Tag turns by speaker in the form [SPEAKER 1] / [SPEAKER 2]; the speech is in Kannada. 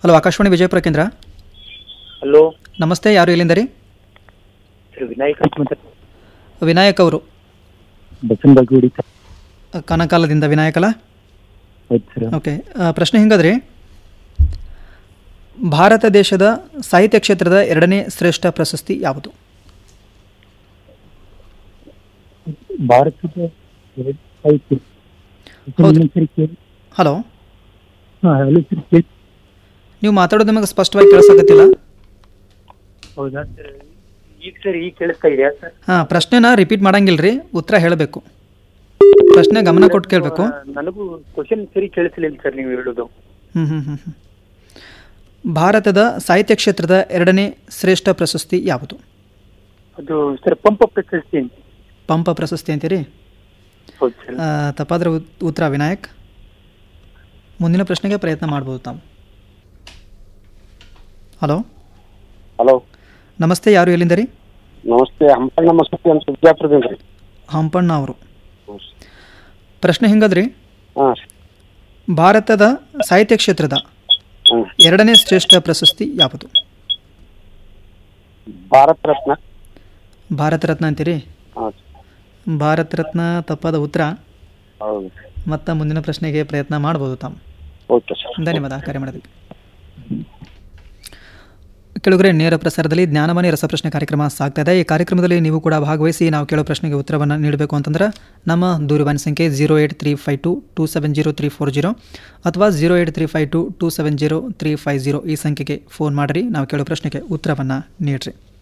[SPEAKER 1] ಹಲೋ ಆಕಾಶವಾಣಿ ವಿಜಯಪುರ ಕೇಂದ್ರ
[SPEAKER 2] ಹಲೋ
[SPEAKER 1] ನಮಸ್ತೆ ಯಾರು ಇಲ್ಲಿಂದ ರೀ
[SPEAKER 2] ಸರ್ ವಿನಾಯಕ್ ಅಂತ ಮಾತಾಡ್-
[SPEAKER 1] ವಿನಾಯಕ್ ಅವರು
[SPEAKER 2] ಬಸವನ ಬಾಗೇವಾಡಿ ಸರ್.
[SPEAKER 1] ಕನಕಾಲದಿಂದ ವಿನಾಯಕಲ
[SPEAKER 2] ಹೌದು ಸರ್
[SPEAKER 1] ಓಕೆ ಆ, ಪ್ರಶ್ನೆ ಹಿಂಗದ್ರಿ ಭಾರತ ದೇಶದ ಸಾಹಿತ್ಯ ಕ್ಷೇತ್ರದ ಎರಡನೇ ಶ್ರೇಷ್ಠ ಪ್ರಶಸ್ತಿ ಯಾವುದು
[SPEAKER 2] ಭಾರತದ ಎರಡು ಸಾಹಿತ್ಯ
[SPEAKER 1] ಹೌದು.
[SPEAKER 2] ಇನ್ನೊಂದ್ಸರಿ ಕೇಳಿ
[SPEAKER 1] ಹಲೋ
[SPEAKER 2] ಹಾಂ ಹಲೋ ಸರ್ ಕೇಳಿ
[SPEAKER 1] ನೀವು ಮಾತಾಡೋದು ನಮಗೆ ಸ್ಪಷ್ಟವಾಗಿ ಕೇಳಿಸಕತ್ತಿಲ್ಲ
[SPEAKER 2] ಹೌದಾ ಸರ್ ಈಗ ಸರ್ ಈಗ ಕೇಳಿಸ್ತಾ ಇದೆಯಾ ಸರ್
[SPEAKER 1] ಹಾಂ ಪ್ರಶ್ನೆನ ರಿಪೀಟ್ ಮಾಡಂಗಿಲ್ಲ ರೀ ಉತ್ತರ ಹೇಳಬೇಕು ಪ್ರಶ್ನೆ ಗಮನ ಕೊಟ್ಟು ಕೇಳಬೇಕು
[SPEAKER 2] ನನಗೂ ಕ್ವಶನ್ ಸರಿ ಕೇಳಿಸಲಿಲ್ಲ ಸರ್ ನೀವು ಹೇಳೋದು
[SPEAKER 1] ಹ್ಞೂ ಹ್ಞೂ ಹ್ಞೂ ಹ್ಞೂ ಭಾರತದ ಸಾಹಿತ್ಯ ಕ್ಷೇತ್ರದ ಎರಡನೇ ಶ್ರೇಷ್ಠ ಪ್ರಶಸ್ತಿ ಯಾವುದು
[SPEAKER 2] ಅದು ಸರ್ ಪಂಪ ಪ್ರಶಸ್ತಿ ಅಂತ.
[SPEAKER 1] ಪಂಪ ಪ್ರಶಸ್ತಿ ಅಂತೀರಿ
[SPEAKER 2] ಹೌದು ಸರ್
[SPEAKER 1] ಆ, ತಪ್ಪಾದ್ರೆ ಉತ್- ಉತ್ತರ ವಿನಾಯಕ್ ಮುಂದಿನ ಪ್ರಶ್ನೆಗೆ ಪ್ರಯತ್ನ ಮಾಡ್ಬೋದು ತಾವು ಹಲೋ
[SPEAKER 3] ಹಲೋ
[SPEAKER 1] ನಮಸ್ತೆ ಯಾರು ಎಲ್ಲಿಂದ ರೀ
[SPEAKER 3] ನಮಸ್ತೆ ಹಂಪಣ್ಣ ಮಸೂತಿ ಅಂತ ವಿಜಯಪುರದಿಂದ ರೀ
[SPEAKER 1] ಹಂಪಣ್ಣ ಅವರು ಪ್ರಶ್ನೆ ಹಿಂಗದ್ರಿ
[SPEAKER 3] ಹಾಂ
[SPEAKER 1] ಭಾರತದ ಸಾಹಿತ್ಯ ಕ್ಷೇತ್ರದ
[SPEAKER 3] ಹ್ಞೂ
[SPEAKER 1] ಎರಡನೇ ಶ್ರೇಷ್ಠ ಪ್ರಶಸ್ತಿ ಯಾವುದು
[SPEAKER 3] ಭಾರತ ರತ್ನ
[SPEAKER 1] ಭಾರತ ರತ್ನ ಅಂತೀರಿ
[SPEAKER 3] ಹಾಂ
[SPEAKER 1] ಭಾರತ ರತ್ನ ತಪ್ಪಾದ ಉತ್ತರ
[SPEAKER 3] ಹೌದು
[SPEAKER 1] ಮತ್ತು ಮುಂದಿನ ಪ್ರಶ್ನೆಗೆ ಪ್ರಯತ್ನ ಮಾಡ್ಬೋದು ತಾವು
[SPEAKER 3] ಓಕೆ ಸರ್
[SPEAKER 1] ಧನ್ಯವಾದ ಕರೆ ಮಾಡೋದಕ್ಕೆ ಕೆಳಗರೆ ನೇರ ಪ್ರಸಾರದಲ್ಲಿ ಜ್ಞಾನಮಣಿ ರಸಪ್ರಶ್ನೆ ಕಾರ್ಯಕ್ರಮ ಸಾಗ್ತಾ ಇದೆ ಈ ಕಾರ್ಯಕ್ರಮದಲ್ಲಿ ನೀವು ಕೂಡ ಭಾಗವಹಿಸಿ ನಾವು ಕೇಳೋ ಪ್ರಶ್ನೆಗೆ ಉತ್ತರವನ್ನು ನೀಡಬೇಕು ಅಂತಂದ್ರೆ ನಮ್ಮ ದೂರವಾಣಿ ಸಂಖ್ಯೆ zero eight three five two two seven zero three four zero ಅಥವಾ zero eight three five two two seven zero three five zero ಈ ಸಂಖ್ಯೆಗೆ ಫೋನ್ ಮಾಡಿರಿ ನಾವು ಕೇಳೋ ಪ್ರಶ್ನೆಗೆ ಉತ್ತರವನ್ನು ನೀಡಿರಿ